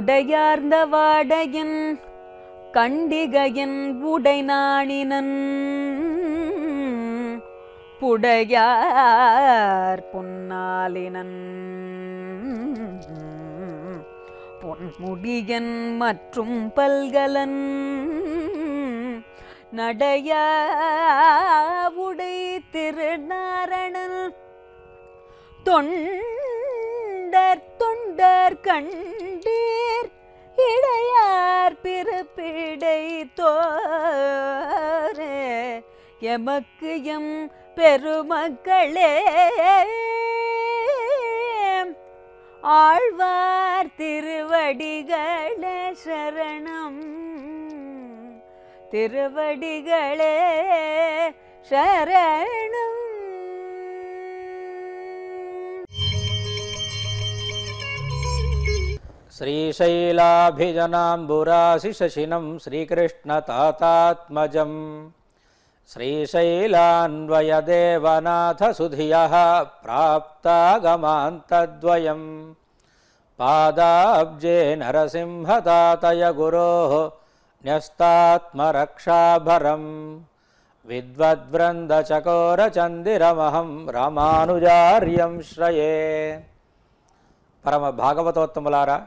உடையார்ந்த வாடையன் கண்டிகையன் உடை நாணினன் புடையார் பொன்னாலினன் பொன்முடியன் மற்றும் பல்கலன் நடைய உடை திருநாரணன் தொண்டர் தொண்டர் கண்டீர் இடையார் பிறப்பிடை தோரே எமக்கு எம் பெருமக்களே ஆழ்வார் திருவடிகளே சரணம் திருவடிகளே சரணம் श्रीशैलाभिजनाम्बुराशिशशिनं श्रीकृष्णतातात्मजं श्रीशैलान्वयदेवनाथसुधियः प्राप्तागमान्तद्वयं पादाब्जे नरसिंहतातय गुरोः न्यस्तात्मरक्षाभरम् विद्वद्वृन्दचकोरचन्दिरमहं रामानुजार्यं श्रये పరమ భాగవతోత్తములారా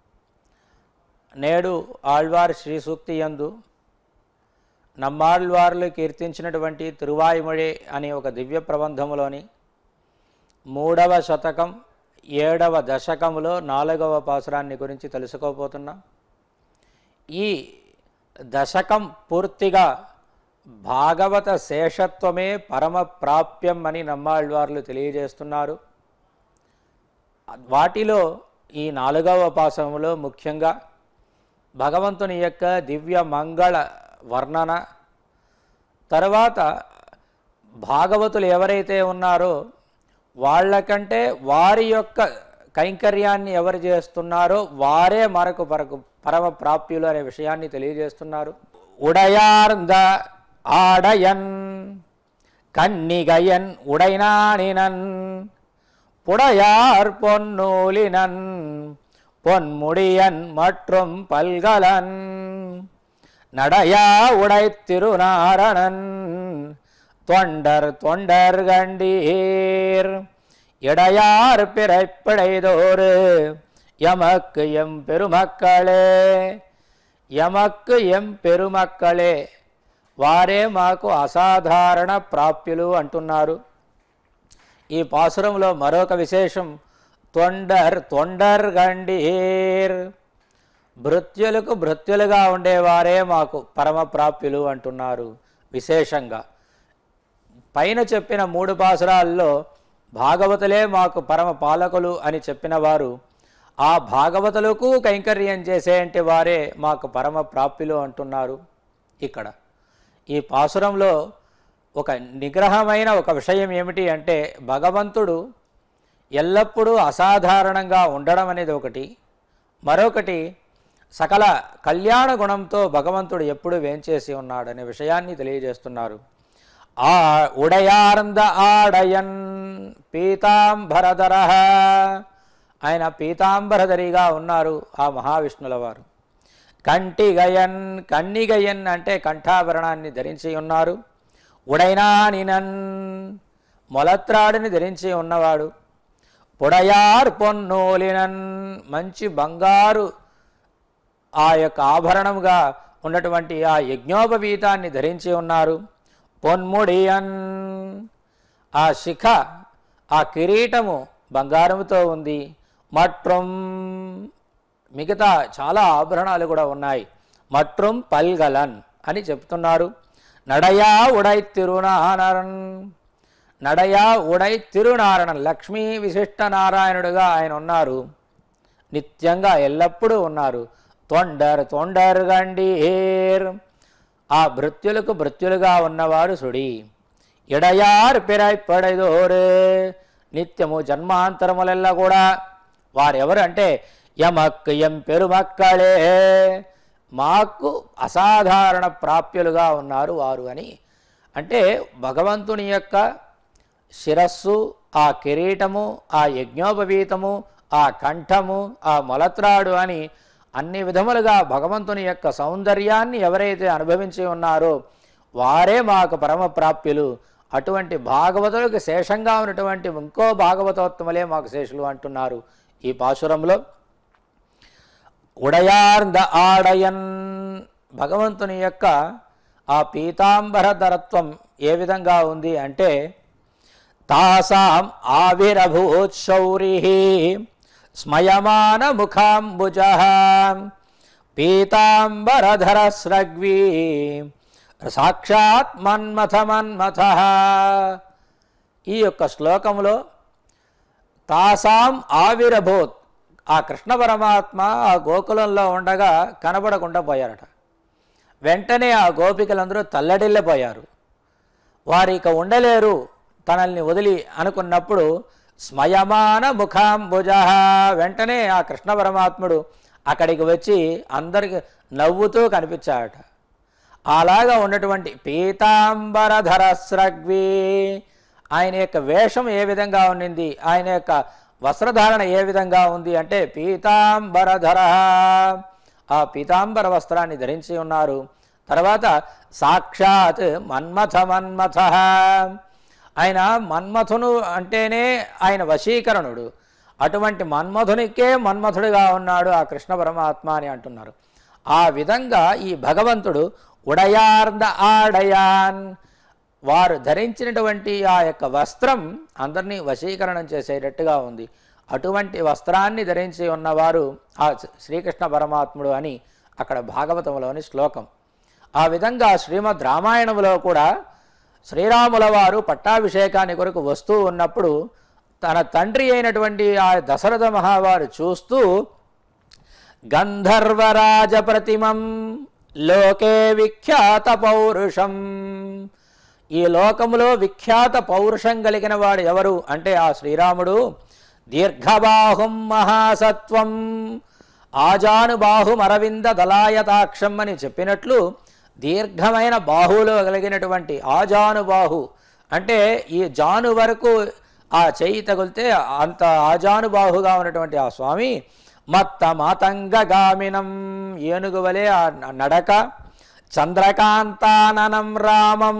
నేడు ఆళ్వార్ శ్రీ సూక్తి యందు నమ్మాళ్వార్లు కీర్తించినటువంటి తిరువాయుమొഴి అనే ఒక దివ్య ప్రబంధములోని మూడవ శతకం ఏడవ దశకములో నాలుగవ పాసురాన్ని గురించి తెలుసుకోబోతున్నాం ఈ దశకం పూర్తిగా భాగవత శేషత్వమే పరమ ప్రాప్యం అని నమ్మాళ్వార్లు తెలియజేస్తున్నారు వాటిలో ఈ నాలుగవ పాసములో ముఖ్యంగా భగవంతుని యొక్క దివ్య మంగళ వర్ణన తర్వాత భాగవతులు ఎవరైతే ఉన్నారో వాళ్ళకంటే వారి యొక్క కైంకర్యాన్ని ఎవరు చేస్తున్నారో వారే మరొక పరకు పరమ ప్రాప్యులు అనే విషయాన్ని తెలియజేస్తున్నారు ఉడయార్ద ఆడయన్ కన్నిగయన్ ఉడైనానినన్ புடையார் பொன்னூலினன் பொன்முடியன் மற்றும் பல்கலன் நடையா உடைத்திருநாரணன் தொண்டர் தொண்டர் கண்டீர் இடையார் பிறைப்பிடைதோறு எமக்கு எம் பெருமக்களே ఎమక్కు ఎం పెరుమక్కలే వారే మాకు అసాధారణ ప్రాప్యులు అంటున్నారు ఈ పాసురంలో మరొక విశేషం తొండర్ తొండర్ గండీర్ భృత్యులకు భృత్యులుగా ఉండేవారే మాకు పరమ ప్రాప్యులు అంటున్నారు విశేషంగా పైన చెప్పిన మూడు పాసురాల్లో భాగవతులే మాకు పరమ పాలకులు అని చెప్పిన వారు ఆ భాగవతులకు కైంకర్యం చేసేంటి వారే మాకు పరమ ప్రాప్యులు అంటున్నారు ఇక్కడ ఈ పాసురంలో ఒక నిగ్రహమైన ఒక విషయం ఏమిటి అంటే భగవంతుడు ఎల్లప్పుడూ అసాధారణంగా ఉండడం అనేది ఒకటి మరొకటి సకల కళ్యాణ గుణంతో భగవంతుడు ఎప్పుడు వేంచేసి ఉన్నాడనే విషయాన్ని తెలియజేస్తున్నారు ఆ ఉడయార్ంద ఆడయన్ పీతాంబరధర ఆయన పీతాంబరధరిగా ఉన్నారు ఆ మహావిష్ణుల వారు కంటిగయన్ కన్నిగయన్ అంటే కంఠాభరణాన్ని ధరించి ఉన్నారు ఉడైనానినన్ మొలత్రాడిని ధరించి ఉన్నవాడు పొడయార్ పొన్నోలినన్ మంచి బంగారు ఆ యొక్క ఆభరణముగా ఉన్నటువంటి ఆ యజ్ఞోపవీతాన్ని ధరించి ఉన్నారు పొన్ముడియన్ ఆ శిఖ ఆ కిరీటము బంగారముతో ఉంది మట్రం మిగతా చాలా ఆభరణాలు కూడా ఉన్నాయి మట్రం పల్గలన్ అని చెప్తున్నారు నడయా ఉడై తిరునారన్ నడయా ఉడై తిరునారాయణ లక్ష్మీ విశిష్ట నారాయణుడుగా ఆయన ఉన్నారు నిత్యంగా ఎల్లప్పుడూ ఉన్నారు తొండర్ తొండర్ గండీర్ ఆ భృత్యులకు భృత్యులుగా ఉన్నవారు సుడి ఇడయార్ పిరై పడైదోరు నిత్యము జన్మాంతరములెల్లా కూడా వారెవరు అంటే యమక్ ఎం పెరుమక్కళే మాకు అసాధారణ ప్రాప్యులుగా ఉన్నారు వారు అని అంటే భగవంతుని యొక్క శిరస్సు ఆ కిరీటము ఆ యజ్ఞోపవీతము ఆ కంఠము ఆ మొలత్రాడు అని అన్ని విధములుగా భగవంతుని యొక్క సౌందర్యాన్ని ఎవరైతే అనుభవించి ఉన్నారో వారే మాకు పరమ ప్రాప్యులు అటువంటి భాగవతులకు శేషంగా ఉన్నటువంటి ఇంకో భాగవతోత్తములే మాకు శేషులు అంటున్నారు ఈ పాశురంలో ఉడయార్ద ఆడయన్ భగవంతుని యొక్క ఆ పీతాంబరధరత్వం ఏ విధంగా ఉంది అంటే తాసాం ఆవిరభూత్ శౌరి స్మయమాన ముఖాంబుజ పీతాంబరధర స్రగ్వీ సాక్షాత్ మన్మథ మన్మథ ఈ యొక్క శ్లోకంలో తాసాం ఆవిరభూత్ ఆ కృష్ణ పరమాత్మ ఆ గోకులంలో ఉండగా కనబడకుండా పోయారట వెంటనే ఆ గోపికలందరూ తల్లడిల్లిపోయారు వారు ఇక ఉండలేరు తనల్ని వదిలి అనుకున్నప్పుడు స్మయమాన ముఖాంబుజ వెంటనే ఆ కృష్ణ పరమాత్ముడు అక్కడికి వచ్చి అందరికి నవ్వుతూ కనిపించాడట అలాగా ఉన్నటువంటి పీతాంబరధర స్రగ్వి ఆయన యొక్క వేషం ఏ విధంగా ఉన్నింది ఆయన యొక్క వస్త్రధారణ ఏ విధంగా ఉంది అంటే పీతాంబరధర ఆ పీతాంబర వస్త్రాన్ని ధరించి ఉన్నారు తర్వాత సాక్షాత్ మన్మథ మన్మథ ఆయన మన్మథును అంటేనే ఆయన వశీకరణుడు అటువంటి మన్మథునికే మన్మథుడిగా ఉన్నాడు ఆ కృష్ణ పరమాత్మ అని అంటున్నారు ఆ విధంగా ఈ భగవంతుడు ఉడయార్ద ఆడయాన్ వారు ధరించినటువంటి ఆ యొక్క వస్త్రం అందరినీ వశీకరణం చేసేటట్టుగా ఉంది అటువంటి వస్త్రాన్ని ధరించి ఉన్నవారు ఆ శ్రీకృష్ణ పరమాత్ముడు అని అక్కడ భాగవతంలోని శ్లోకం ఆ విధంగా శ్రీమద్ రామాయణంలో కూడా శ్రీరాముల వారు పట్టాభిషేకాన్ని కొరకు వస్తూ ఉన్నప్పుడు తన తండ్రి అయినటువంటి ఆ దశరథ మహావారు చూస్తూ గంధర్వరాజ ప్రతిమం లోకే విఖ్యాత పౌరుషం ఈ లోకములో విఖ్యాత పౌరుషం కలిగిన వాడు ఎవరు అంటే ఆ శ్రీరాముడు దీర్ఘబాహుం మహాసత్వం ఆజానుబాహుం అరవింద దళాయతాక్షం అని చెప్పినట్లు దీర్ఘమైన బాహువులో కలిగినటువంటి ఆజానుబాహు అంటే ఈ జాను వరకు ఆ చెయ్యి తగిలితే అంత ఆజానుబాహుగా ఉన్నటువంటి ఆ స్వామి మత్త మాతంగగామినం ఏనుగు వలె ఆ నడక చంద్రకాంతాననం రామం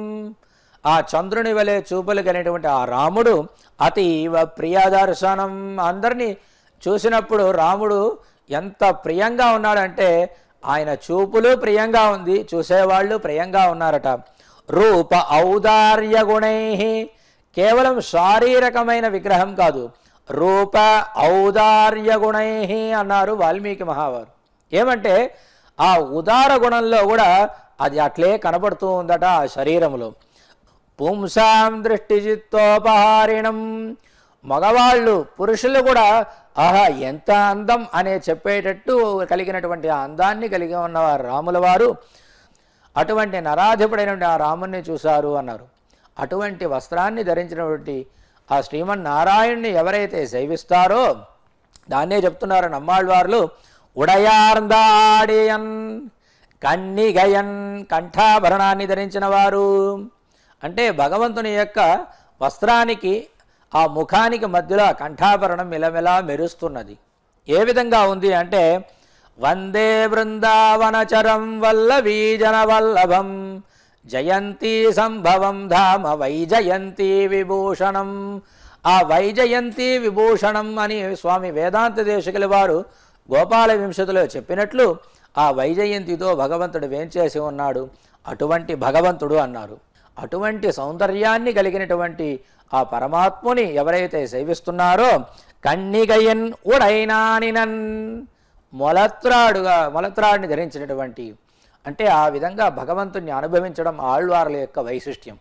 ఆ చంద్రుని వలె చూపులు కలిగినటువంటి ఆ రాముడు అతీవ ప్రియదర్శనం అందరినీ చూసినప్పుడు రాముడు ఎంత ప్రియంగా ఉన్నాడంటే ఆయన చూపులు ప్రియంగా ఉంది చూసేవాళ్ళు ప్రియంగా ఉన్నారట రూప ఔదార్య గుణై కేవలం శారీరకమైన విగ్రహం కాదు రూప ఔదార్య గుణై అన్నారు వాల్మీకి మహావారు ఏమంటే ఆ ఉదార గుణంలో కూడా అది అట్లే కనబడుతూ ఉందట ఆ శరీరంలో పుంసాం దృష్టిజిత్తోపహారిణం మగవాళ్ళు పురుషులు కూడా ఆహా ఎంత అందం అనే చెప్పేటట్టు కలిగినటువంటి ఆ అందాన్ని కలిగి ఉన్నవారు రాముల వారు అటువంటి నరాధిపుడైనటువంటి ఆ రాముణ్ణి చూశారు అన్నారు అటువంటి వస్త్రాన్ని ధరించినటువంటి ఆ శ్రీమన్నారాయణ్ణి ఎవరైతే సేవిస్తారో దాన్నే చెప్తున్నారు నమ్మాళ్ళవార్లు ఉడయార్దాడియన్ కన్నిగయన్ కంఠాభరణాన్ని ధరించిన వారు అంటే భగవంతుని యొక్క వస్త్రానికి ఆ ముఖానికి మధ్యలో ఆ కంఠాభరణం మిలమిలా మెరుస్తున్నది ఏ విధంగా ఉంది అంటే వందే బృందావనచరం వల్లవీజన వల్లభం జయంతి సంభవం ధామ వైజయంతి విభూషణం ఆ వైజయంతి విభూషణం అని స్వామి వేదాంత దేశకుల వారు గోపాల వింశతిలో చెప్పినట్లు ఆ వైజయంతితో భగవంతుడు వేంచేసి ఉన్నాడు అటువంటి భగవంతుడు అన్నారు అటువంటి సౌందర్యాన్ని కలిగినటువంటి ఆ పరమాత్ముని ఎవరైతే సేవిస్తున్నారో కన్నిగయన్ ఉడైనానినన్ మొలత్రాడుగా మొలత్రాడిని ధరించినటువంటి అంటే ఆ విధంగా భగవంతుణ్ణి అనుభవించడం ఆళ్వార్ల యొక్క వైశిష్ట్యం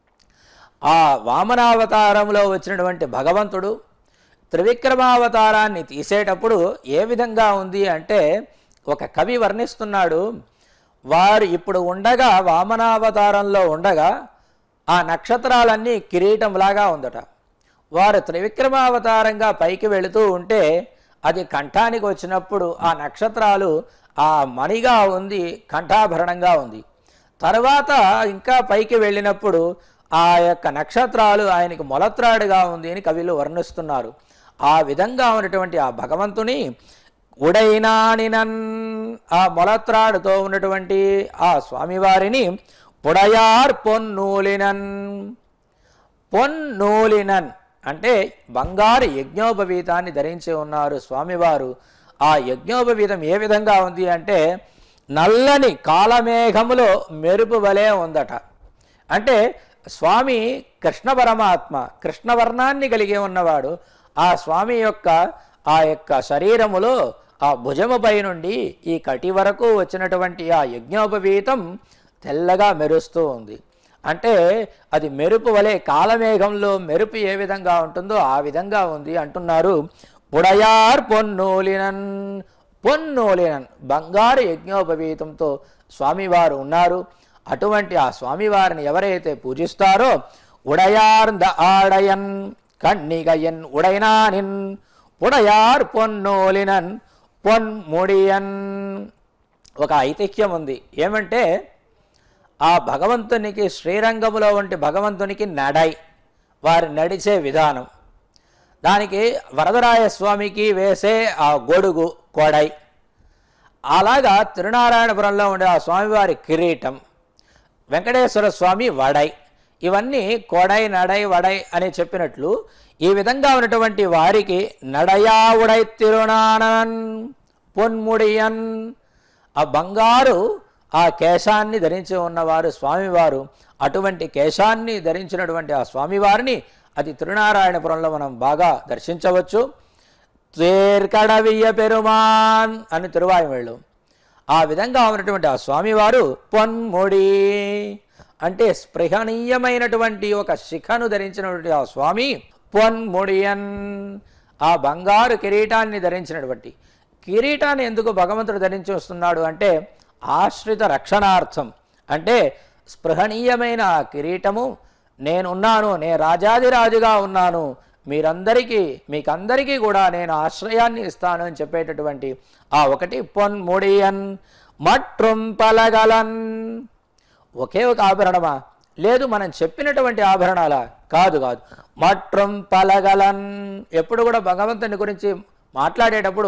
ఆ వామనావతారంలో వచ్చినటువంటి భగవంతుడు త్రివిక్రమావతారాన్ని తీసేటప్పుడు ఏ విధంగా ఉంది అంటే ఒక కవి వర్ణిస్తున్నాడు వారు ఇప్పుడు ఉండగా వామనావతారంలో ఉండగా ఆ నక్షత్రాలన్నీ కిరీటంలాగా ఉందట వారు త్రివిక్రమావతారంగా పైకి వెళుతూ ఉంటే అది కంఠానికి వచ్చినప్పుడు ఆ నక్షత్రాలు ఆ మణిగా ఉంది కంఠాభరణంగా ఉంది తర్వాత ఇంకా పైకి వెళ్ళినప్పుడు ఆ యొక్క నక్షత్రాలు ఆయనకి మొలత్రాడుగా ఉంది అని కవిలు వర్ణిస్తున్నారు ఆ విధంగా ఉన్నటువంటి ఆ భగవంతుని ఉడైనానినన్ ఆ మొలత్రాడుతో ఉన్నటువంటి ఆ స్వామివారిని పుడయార్ పొన్నూలినన్ పొన్నూలినన్ అంటే బంగారు యజ్ఞోపవీతాన్ని ధరించి ఉన్నారు స్వామివారు ఆ యజ్ఞోపవీతం ఏ విధంగా ఉంది అంటే నల్లని కాలమేఘములో మెరుపు వలె ఉందట అంటే స్వామి కృష్ణ పరమాత్మ కృష్ణవర్ణాన్ని కలిగి ఉన్నవాడు ఆ స్వామి యొక్క ఆ యొక్క శరీరములో ఆ భుజముపై నుండి ఈ కటి వరకు వచ్చినటువంటి ఆ యజ్ఞోపవీతం తెల్లగా మెరుస్తూ ఉంది అంటే అది మెరుపు వలె కాలమేఘంలో మెరుపు ఏ విధంగా ఉంటుందో ఆ విధంగా ఉంది అంటున్నారు పుడయార్ పొన్నూలినన్ పొన్నూలినన్ బంగారు యజ్ఞోపవీతంతో స్వామివారు ఉన్నారు అటువంటి ఆ స్వామివారిని ఎవరైతే పూజిస్తారో ఉడయార్ద ఆడయన్ కన్నిగయన్ ఉడైనానిన్ పుడయార్ పొన్నూలినన్ పొన్ముడియన్ ఒక ఐతిహ్యం ఉంది ఏమంటే ఆ భగవంతునికి శ్రీరంగములో వంటి భగవంతునికి నడై వారు నడిచే విధానం దానికి వరదరాయ స్వామికి వేసే ఆ గొడుగు కొడై అలాగా తిరునారాయణపురంలో ఉండే ఆ స్వామివారి కిరీటం వెంకటేశ్వర స్వామి వడై ఇవన్నీ కొడై నడై వడై అని చెప్పినట్లు ఈ విధంగా ఉన్నటువంటి వారికి నడయా ఉడై తిరునానన్ పొన్ముడియన్ ఆ బంగారు ఆ కేశాన్ని ధరించి ఉన్నవారు స్వామివారు అటువంటి కేశాన్ని ధరించినటువంటి ఆ స్వామివారిని అది తిరునారాయణపురంలో మనం బాగా దర్శించవచ్చు తేర్కడవియ్య పెరుమాన్ అని తిరువాయుమళ్ళు ఆ విధంగా ఉన్నటువంటి ఆ స్వామివారు పొన్ముడి అంటే స్పృహణీయమైనటువంటి ఒక శిఖను ధరించినటువంటి ఆ స్వామి పొన్ముడియన్ ఆ బంగారు కిరీటాన్ని ధరించినటువంటి కిరీటాన్ని ఎందుకు భగవంతుడు ధరించి వస్తున్నాడు అంటే ఆశ్రిత రక్షణార్థం అంటే స్పృహణీయమైన ఆ కిరీటము నేనున్నాను నేను రాజాదిరాజుగా ఉన్నాను మీరందరికీ మీకందరికీ కూడా నేను ఆశ్రయాన్ని ఇస్తాను అని చెప్పేటటువంటి ఆ ఒకటి పొన్ముడియన్ మట్రుం పలగలన్ ఒకే ఒక ఆభరణమా లేదు మనం చెప్పినటువంటి ఆభరణాలా కాదు కాదు మట్రుం పలగలన్ ఎప్పుడు కూడా భగవంతుని గురించి మాట్లాడేటప్పుడు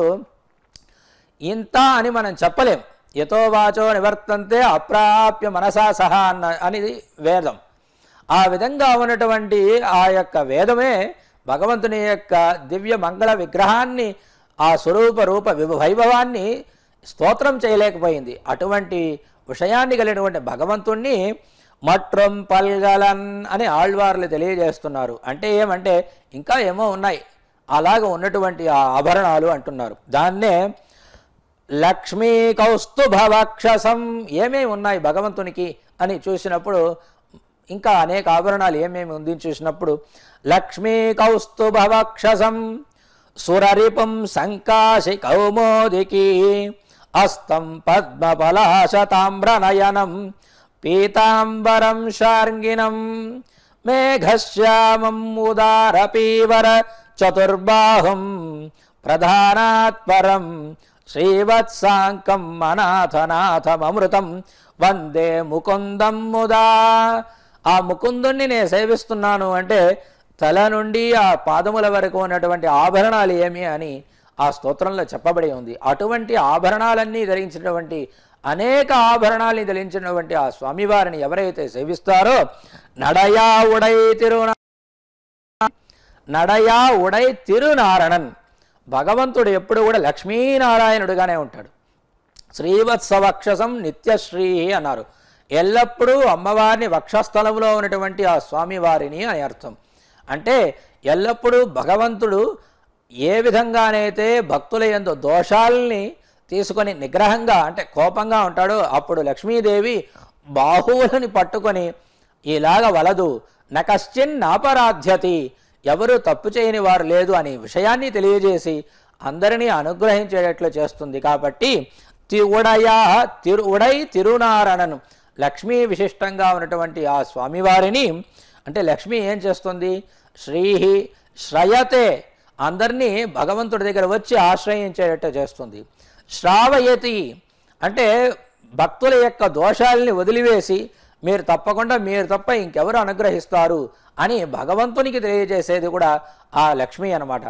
ఇంత అని మనం చెప్పలేం యతో వాచో నివర్తంతే అప్రాప్య మనసా సహా అన్న అనేది వేదం ఆ విధంగా ఉన్నటువంటి ఆ యొక్క వేదమే భగవంతుని యొక్క దివ్య మంగళ విగ్రహాన్ని ఆ స్వరూప రూప విభ- వైభవాన్ని స్తోత్రం చేయలేకపోయింది అటువంటి విషయాన్ని కలిగినటువంటి భగవంతుణ్ణి మట్రం పల్గలన్ అని ఆళ్వార్లు తెలియజేస్తున్నారు అంటే ఏమంటే ఇంకా ఏమో ఉన్నాయి అలాగ ఉన్నటువంటి ఆ ఆభరణాలు అంటున్నారు దాన్నే లక్ష్మీ కౌస్తుభవక్షసం ఏమేమి ఉన్నాయి భగవంతునికి అని చూసినప్పుడు ఇంకా అనేక ఆభరణాలు ఏమేమి ఉంది అని చూసినప్పుడు లక్ష్మీ కౌస్తుభవక్షసం సురరిపుం సంకాశి కౌమోదికి అస్తం పద్మపలాశతామ్రనయనం పీతాంబరం శార్ంగినం మేఘశ్యామం ఉదారపీవర చతుర్బాహుం ప్రధానాత్ పరం శ్రీవత్సాంకం అనాథనాథమృతం వందే ముకుందం ముదా ఆ ముకుందుణ్ణి నేను సేవిస్తున్నాను అంటే తల నుండి ఆ పాదముల వరకు ఉన్నటువంటి ఆభరణాలు ఏమి అని ఆ స్తోత్రంలో చెప్పబడి ఉంది అటువంటి ఆభరణాలన్నీ ధరించినటువంటి అనేక ఆభరణాలని ధరించినటువంటి ఆ స్వామివారిని ఎవరైతే సేవిస్తారో నడయా ఉడై తిరునా నడయా ఉడై తిరునారణన్ భగవంతుడు ఎప్పుడు కూడా లక్ష్మీనారాయణుడుగానే ఉంటాడు శ్రీవత్సవక్షసం నిత్యశ్రీ అన్నారు ఎల్లప్పుడూ అమ్మవారిని వక్షస్థలంలో ఉన్నటువంటి ఆ స్వామివారిని అని అర్థం అంటే ఎల్లప్పుడూ భగవంతుడు ఏ విధంగానైతే భక్తుల యందు దోషాలని తీసుకొని నిగ్రహంగా అంటే కోపంగా ఉంటాడో అప్పుడు లక్ష్మీదేవి బాహువులని పట్టుకొని ఇలాగ వలదు నకశ్చిన్ నాపరాధ్యతి ఎవరు తప్పు చేయని వారు లేదు అనే విషయాన్ని తెలియజేసి అందరినీ అనుగ్రహించేటట్లు చేస్తుంది కాబట్టి తిరుడయా తిరు ఉడై తిరునారణను లక్ష్మీ విశిష్టంగా ఉన్నటువంటి ఆ స్వామివారిని అంటే లక్ష్మి ఏం చేస్తుంది శ్రీహి శ్రయతే అందరినీ భగవంతుడి దగ్గర వచ్చి ఆశ్రయించేటట్టు చేస్తుంది శ్రావయతి అంటే భక్తుల యొక్క దోషాలని వదిలివేసి మీరు తప్పకుండా మీరు తప్ప ఇంకెవరు అనుగ్రహిస్తారు అని భగవంతునికి తెలియజేసేది కూడా ఆ లక్ష్మి అన్నమాట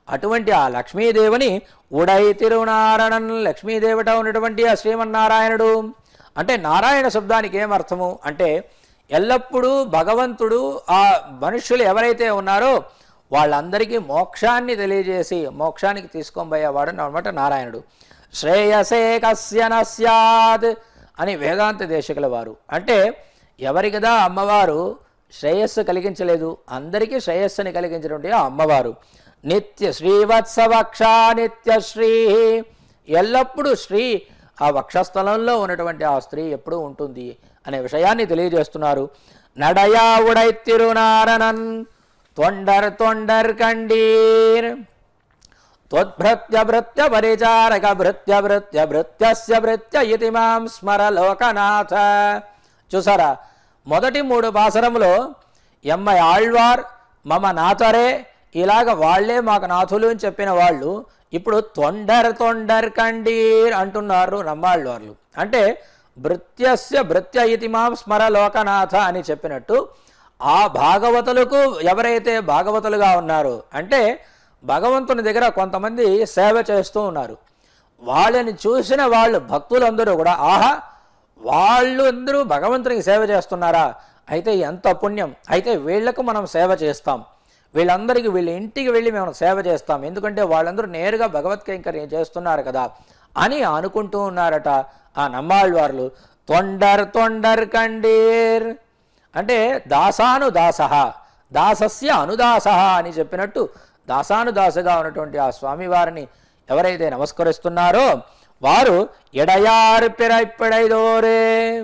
అటువంటి ఆ లక్ష్మీదేవిని ఉడై తిరునారణన్ లక్ష్మీదేవిట ఉన్నటువంటి ఆ శ్రీమన్నారాయణుడు అంటే నారాయణ శబ్దానికి ఏమర్థము అంటే ఎల్లప్పుడూ భగవంతుడు ఆ మనుష్యులు ఎవరైతే ఉన్నారో వాళ్ళందరికీ మోక్షాన్ని తెలియజేసి మోక్షానికి తీసుకొని పోయేవాడు అనమాట నారాయణుడు శ్రేయసే కస్య న స్యాద్ అని వేదాంత దేశకుల వారు అంటే ఎవరికదా అమ్మవారు శ్రేయస్సు కలిగించలేదు అందరికీ శ్రేయస్సుని కలిగించినటువంటి ఆ అమ్మవారు నిత్య శ్రీవత్సవక్ష నిత్య శ్రీ ఎల్లప్పుడూ శ్రీ ఆ వక్షస్థలంలో ఉన్నటువంటి ఆ స్త్రీ ఎప్పుడూ ఉంటుంది అనే విషయాన్ని తెలియజేస్తున్నారు నడయా ఉడై తిరునారనన్ తొండర్ తొండర్ కండీర్ త్వద్భృత్య భృత్య పరిచారక భృత్య భృత్య భృత్యస్య భృత్య ఇతి మాం స్మర లోకనాథ చూసారా మొదటి మూడు పాసరములో ఎమ్మ ఆళ్వార్ మమ నాథరే ఇలాగ వాళ్ళే మాకు నాథులు అని చెప్పిన వాళ్ళు ఇప్పుడు తొండర్ తొండర్ కండీర్ అంటున్నారు నమ్మాళ్ళవార్లు అంటే భృత్యస్య భృత్య ఇతి మాం స్మర లోకనాథ అని చెప్పినట్టు ఆ భాగవతులకు ఎవరైతే భాగవతులుగా ఉన్నారో అంటే భగవంతుని దగ్గర కొంతమంది సేవ చేస్తూ ఉన్నారు వాళ్ళని చూసిన వాళ్ళు భక్తులందరూ కూడా ఆహా వాళ్ళు అందరూ భగవంతునికి సేవ చేస్తున్నారా అయితే ఎంత పుణ్యం అయితే వీళ్లకు మనం సేవ చేస్తాం వీళ్ళందరికీ వీళ్ళ ఇంటికి వెళ్ళి మేము సేవ చేస్తాం ఎందుకంటే వాళ్ళందరూ నేరుగా భగవత్ కైంకర్యం చేస్తున్నారు కదా అని అనుకుంటూ ఉన్నారట ఆ నమ్మాళ్ళవార్లు తొండర్ తొండర్ కండీర్ అంటే దాసాను దాస దాసస్య అనుదాస అని చెప్పినట్టు దాసానుదాసగా ఉన్నటువంటి ఆ స్వామివారిని ఎవరైతే నమస్కరిస్తున్నారో వారు ఎడయారు పిరైపిడైదోరే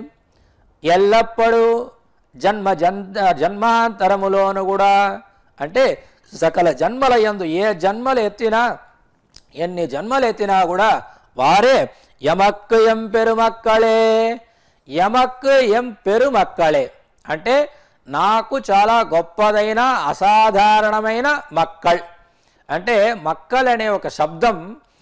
ఎల్లప్పుడూ జన్మ జన్ జన్మాంతరములోను కూడా అంటే సకల జన్మల యందు ఏ జన్మలు ఎత్తినా ఎన్ని జన్మలు ఎత్తినా కూడా వారే ఎమక్కు ఎం పెరుమక్కళే ఎమక్కు ఎం పెరుమక్కళే అంటే నాకు చాలా గొప్పదైన అసాధారణమైన మక్కళ్ అంటే మక్కల్ అనే ఒక శబ్దం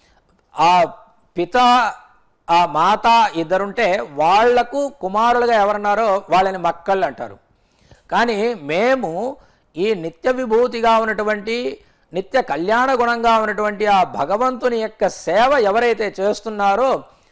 ఆ పిత ఆ మాత ఇద్దరుంటే వాళ్లకు కుమారులుగా ఎవరున్నారో వాళ్ళని మక్కళ్ళు అంటారు కానీ మేము ఈ నిత్య విభూతిగా ఉన్నటువంటి నిత్య కళ్యాణ గుణంగా ఉన్నటువంటి ఆ భగవంతుని యొక్క సేవ ఎవరైతే చేస్తున్నారో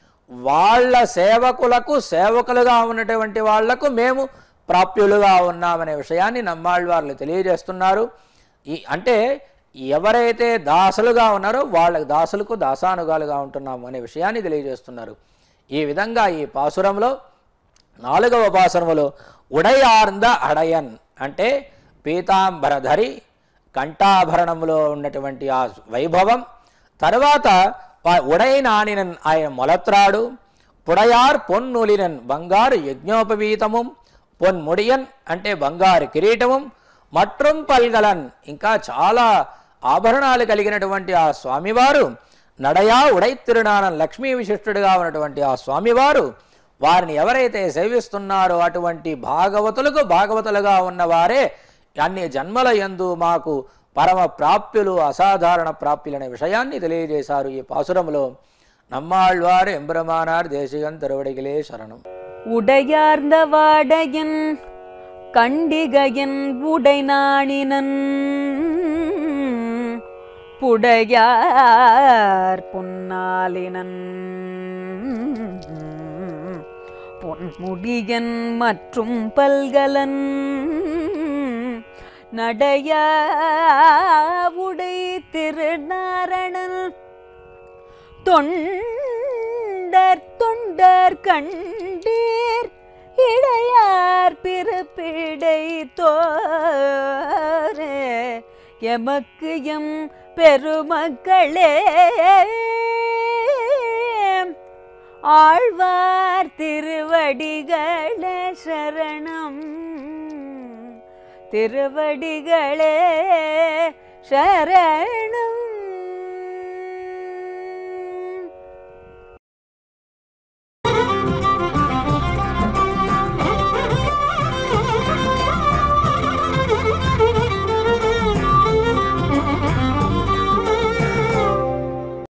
వాళ్ళ సేవకులకు సేవకులుగా ఉన్నటువంటి వాళ్లకు మేము ప్రాప్యులుగా ఉన్నామనే విషయాన్ని నమ్మాళ్ళవార్లు తెలియజేస్తున్నారు ఈ అంటే ఎవరైతే దాసులుగా ఉన్నారో వాళ్ళకి దాసులకు దాసానుగాలుగా ఉంటున్నాము అనే విషయాన్ని తెలియజేస్తున్నారు ఈ విధంగా ఈ పాసురంలో నాలుగవ పాసురములో ఉడయార్ంద అడయన్ అంటే పీతాంబరధరి కంఠాభరణంలో ఉన్నటువంటి ఆ వైభవం తర్వాత వా- ఉడైనానినన్ ఆయన మొలత్రాడు పుడయార్ పొన్నులినన్ బంగారు యజ్ఞోపవీతముం పొన్ముడియన్ అంటే బంగారు కిరీటముం మట్రం పల్గలన్ ఇంకా చాలా ఆభరణాలు కలిగినటువంటి ఆ స్వామివారు నడయా ఉడైతిరునానన్ లక్ష్మీ విశిష్టుడిగా ఉన్నటువంటి ఆ స్వామివారు వారిని ఎవరైతే సేవిస్తున్నారో అటువంటి భాగవతులకు భాగవతులుగా ఉన్నవారే అన్ని జన్మల యందు మాకు పరమ ప్రాప్యులు అసాధారణ ప్రాప్యులనే విషయాన్ని తెలియజేశారు ఈ పాసురములో நம்மாழ்வார் எம்பெருமானார் தேசிகன் திருவடிகளே சரணம் உடையார்ந்த வாடையன் கண்டிகையன் உடை நாணினன் புடையார் புன்னாலினன் பொன்முடியன் மற்றும் பல்கலன் நடையா உடை திருநாரணன் தொண்டர் தொண்டர் கண்டீர் இடையார் பிறப்பிடை தோரே எமக்கு எம் பெருமக்களே ஆழ்வார் திருவடிகளே சரணம் திருவடிகளே சரணம்